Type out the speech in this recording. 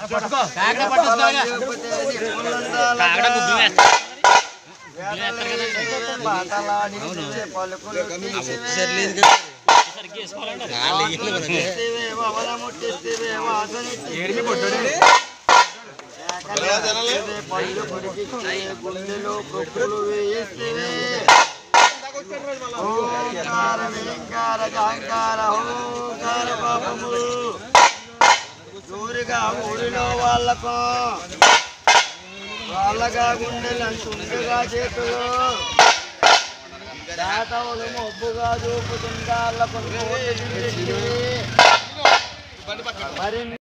పళ్ళు కొరికిస్తే గుండెలో ప్రొక్కులు వేయిస్తే ఓంకార వేంకార గాంకార ఓంకార పాపములు దూరిగా ఊరిలో వాళ్ళకు వాళ్ళగా గుండెలు తుండుగా చేతులు దాతవులు మొబ్బుగా చూపుతుండాళ్ళ కొన్ని మరి